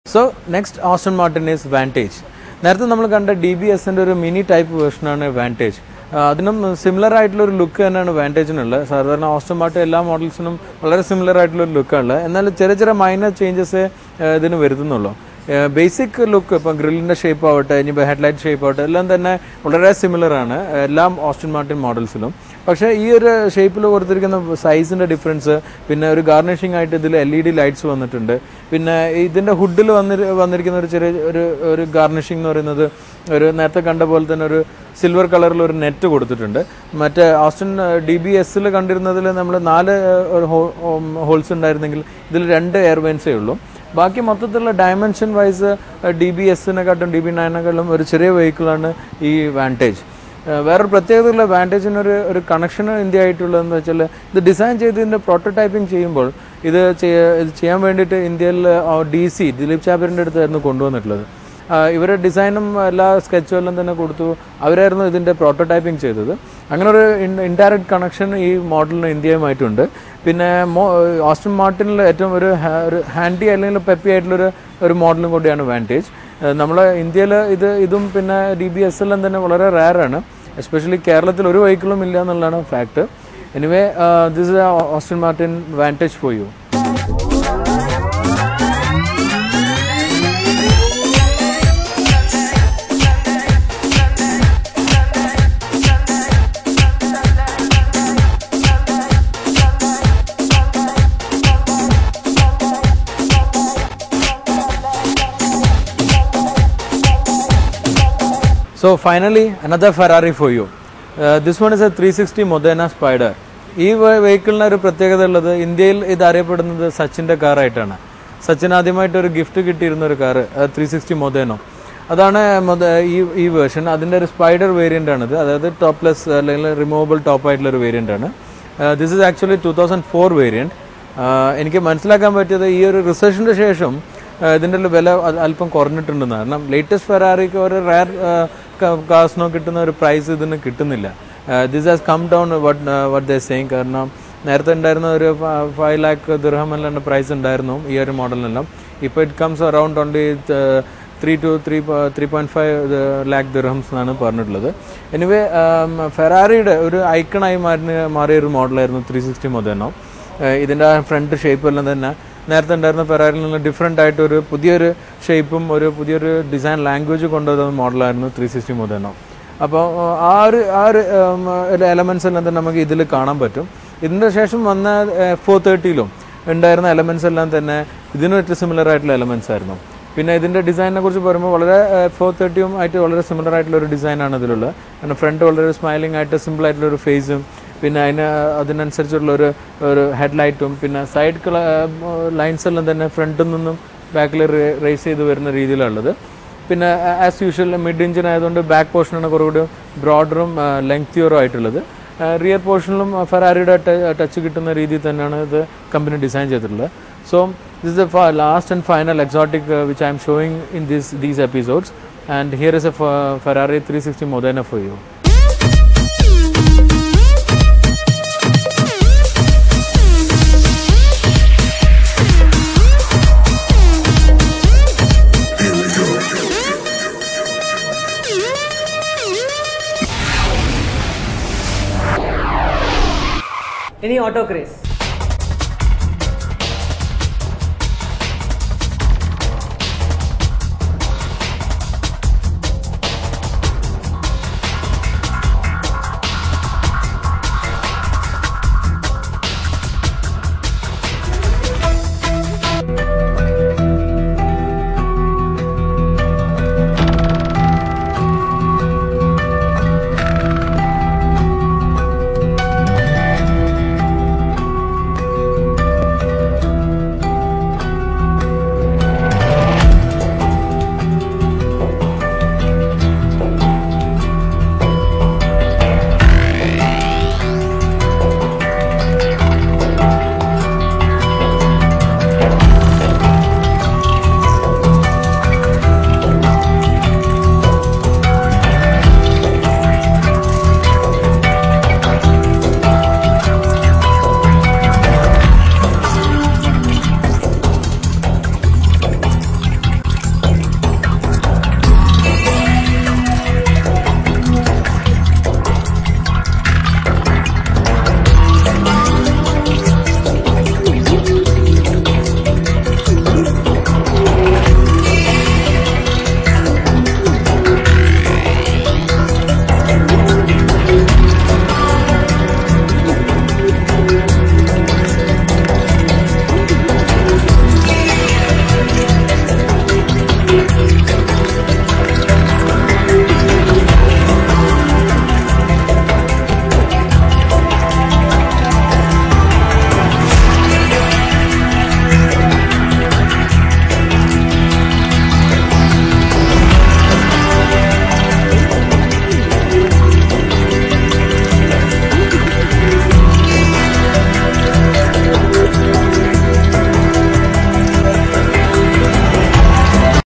So next Aston Martin is Vantage നേരത്തെ നമ്മൾ കണ്ട ഡി ബി എസിന്റെ ഒരു മിനി ടൈപ്പ് വേർഷനാണ് വാൻറ്റേജ് അതിനും സിമിലർ ആയിട്ടുള്ള ഒരു ലുക്ക് തന്നെയാണ് വാൻറ്റേജിനുള്ളത് സാധാരണ ഓസ്റ്റൺ മാർട്ടിൻ എല്ലാ മോഡൽസിനും വളരെ സിമിലർ ആയിട്ടുള്ള ഒരു ലുക്കാണ് എന്നാൽ ചെറിയ ചെറിയ മൈനർ ചേഞ്ചസ് ഇതിന് വരുത്തുന്നുള്ളൂ ബേസിക് ലുക്ക് ഇപ്പം ഗ്രില്ലിന്റെ ഷേപ്പ് ആവട്ടെ ഇനിയിപ്പോൾ ഹെഡ്ലൈറ്റ് ഷേപ്പ് ആവട്ടെ എല്ലാം തന്നെ വളരെ സിമിലർ ആണ് എല്ലാ ഓസ്റ്റൺ മാർട്ടിൻ മോഡൽസിലും പക്ഷേ ഈ ഒരു ഷേപ്പിൽ കൊടുത്തിരിക്കുന്ന സൈസിന്റെ ഡിഫറൻസ് പിന്നെ ഒരു ഗാർണിഷിംഗ് ആയിട്ട് ഇതിൽ എൽ ഇ ഡി ലൈറ്റ്സ് വന്നിട്ടുണ്ട് പിന്നെ ഇതിന്റെ ഹുഡിൽ വന്നി വന്നിരിക്കുന്ന ഒരു ചെറിയ ഒരു ഒരു ഗാർണിഷിംഗ് എന്ന് പറയുന്നത് ഒരു നേരത്തെ കണ്ട പോലെ തന്നെ ഒരു സിൽവർ കളറിൽ ഒരു നെറ്റ് കൊടുത്തിട്ടുണ്ട് മറ്റേ ഓസ്റ്റൻ ഡി ബി എസിൽ കണ്ടിരുന്നതിൽ നമ്മൾ നാല് ഹോൾസ് ഉണ്ടായിരുന്നെങ്കിൽ ഇതിൽ രണ്ട് എയർവെൻസേ ഉള്ളൂ ബാക്കി മൊത്തത്തിലുള്ള ഡയമെൻഷൻ വൈസ് ഡി ബി എസിനെക്കാട്ടും ഡി ബി നയനെക്കാളും ഒരു ചെറിയ വെഹിക്കിളാണ് ഈ വാൻറ്റേജ് വേറൊരു പ്രത്യേകതയുള്ള വാൻറ്റേജിനൊരു ഒരു കണക്ഷൻ ഇന്ത്യ ആയിട്ടുള്ളതെന്ന് വെച്ചാൽ ഇത് ഡിസൈൻ ചെയ്തതിൻ്റെ പ്രോട്ടോടൈപ്പിംഗ് ചെയ്യുമ്പോൾ ഇത് ചെയ്യ- ഇത് ചെയ്യാൻ വേണ്ടിയിട്ട് ഇന്ത്യയിൽ ഡി സി ദിലീപ് ചാബറിൻ്റെ അടുത്തായിരുന്നു കൊണ്ടുവന്നിട്ടുള്ളത് ഇവരുടെ ഡിസൈനും എല്ലാ സ്കെച്ചും എല്ലാം തന്നെ കൊടുത്തു അവരായിരുന്നു ഇതിൻ്റെ പ്രോട്ടോടൈപ്പിംഗ് ചെയ്തത് അങ്ങനെ ഒരു ഇൻഡയറക്റ്റ് കണക്ഷൻ ഈ മോഡലിന് ഇന്ത്യയുമായിട്ടുണ്ട് പിന്നെ മോ ഓസ്റ്റൻ മാർട്ടിനിൽ ഏറ്റവും ഒരു ഹാ- ഒരു ഹാൻഡി അല്ലെങ്കിൽ പെപ്പി ആയിട്ടുള്ളൊരു ഒരു മോഡലും കൂടിയാണ് വാൻറ്റേജ് നമ്മളെ ഇന്ത്യയിൽ ഇത് ഇതും പിന്നെ ഡി ബി എസ് എല്ലാം തന്നെ വളരെ റയറാണ് എസ്പെഷ്യലി കേരളത്തിൽ ഒരു വെഹിക്കിളും ഇല്ല എന്നുള്ളതാണ് fact anyway this is Aston Martin Vantage for you So finally, another Ferrari for you. Uh, this one is a 360 Modena Spider. ഈ വെഹിക്കിളിന് ഒരു പ്രത്യേകത ഉള്ളത് ഇന്ത്യയിൽ ഇത് അറിയപ്പെടുന്നത് സച്ചിന്റെ കാറായിട്ടാണ് സച്ചിൻ ആദ്യമായിട്ട് ഒരു ഗിഫ്റ്റ് കിട്ടിയിരുന്ന ഒരു കാറ് ത്രീ സിക്സ്റ്റി മൊതേനോ അതാണ് മൊത- ഈ ഈ വേർഷൻ അതിന്റെ ഒരു സ്പൈഡർ വേരിയന്റ് ആണിത് അതായത് ടോപ്ലെസ് അല്ലെങ്കിൽ റിമൂവബിൾ ടോപ്പ് ആയിട്ടുള്ള ഒരു വേരിയന്റ് ആണ് this is actually two thousand four variant എനിക്ക് മനസ്സിലാക്കാൻ പറ്റിയത് ഈ ഒരു റിസർച്ചിന്റെ ശേഷം ആ, ഇതിന്റെ ഒരു വില അ- അല്പം കുറഞ്ഞിട്ടുണ്ടെന്ന് കാരണം ലേറ്റസ്റ്റ് ഫെറാറിക്ക് ഒരു റയർ കാസിനോ കിട്ടുന്ന ഒരു പ്രൈസ് ഇതിന് കിട്ടുന്നില്ല this has come down what what the saying കാരണം നേരത്തെ ഉണ്ടായിരുന്ന ഒരു ഫൈവ് ലാക്ക് ദിർഹം എല്ലാം പ്രൈസ് ഉണ്ടായിരുന്നു ഈ ഒരു മോഡലിനെല്ലാം ഇപ്പോൾ it comes around only three two three three point five lakh dirhams എന്നാണ് പറഞ്ഞിട്ടുള്ളത് എനിവേ ഫെറാറിയുടെ ഒരു ഐക്കണായി മാറി മാറിയ ഒരു മോഡലായിരുന്നു ത്രീ സിക്സ്റ്റി മൊതേനോ ഇതിൻ്റെ ഫ്രണ്ട് ഷേപ്പ് എല്ലാം തന്നെ നേരത്തെ ഉണ്ടായിരുന്ന ഫെറാറിൽ നിന്ന് ഡിഫറെൻ്റ് ആയിട്ട് ഒരു പുതിയൊരു ഷേപ്പും ഒരു പുതിയൊരു ഡിസൈൻ ലാംഗ്വേജ് കൊണ്ടുവരുന്ന മോഡലായിരുന്നു ത്രീ സിക്സ്റ്റി മൊതേനോ അപ്പോൾ ആ ഒരു ആ ഒരു എലമെൻസ് എല്ലാം തന്നെ നമുക്ക് ഇതിൽ കാണാൻ പറ്റും ഇതിൻ്റെ ശേഷം വന്ന ഫോർ തേർട്ടിയിലും ഉണ്ടായിരുന്ന എലമെൻസ് എല്ലാം തന്നെ ഇതിനും ഏറ്റവും സിമിലർ ആയിട്ടുള്ള എലമെൻസ് ആയിരുന്നു പിന്നെ ഇതിന്റെ ഡിസൈനിനെ കുറിച്ച് പറയുമ്പോൾ വളരെ ഫോർ തേർട്ടിയും ആയിട്ട് വളരെ സിമിലർ ആയിട്ടുള്ള ഒരു ഡിസൈനാണ് ഇതിലുള്ളത് കാരണം ഫ്രണ്ട് വളരെ സ്മൈലിംഗ് ആയിട്ട് സിമ്പിൾ ആയിട്ടുള്ള ഒരു ഫേസും പിന്നെ അതിന് അതിനനുസരിച്ചുള്ള ഒരു ഒരു ഹെഡ്ലൈറ്റും പിന്നെ സൈഡ് ലൈൻസ് എല്ലാം തന്നെ ഫ്രണ്ടിൽ നിന്നും ബാക്കിൽ റേസ് ചെയ്ത് വരുന്ന രീതിയിലുള്ളത് പിന്നെ ആസ് യൂഷ്വൽ മിഡ് എഞ്ചിൻ ആയതുകൊണ്ട് ബാക്ക് പോർഷനാണ് കുറച്ചുകൂടി ബ്രോഡറും ലെങ്തിയറും ആയിട്ടുള്ളത് റിയർ പോർഷനിലും ഫെറാറിയുടെ ടച്ച് കിട്ടുന്ന രീതിയിൽ തന്നെയാണ് ഇത് കമ്പനി ഡിസൈൻ ചെയ്തിട്ടുള്ളത് so this the last and final exotic which I M showing in this these episodes and here is a Ferrari three sixty Modena for you ഇനി ഓട്ടോ ക്രേസ്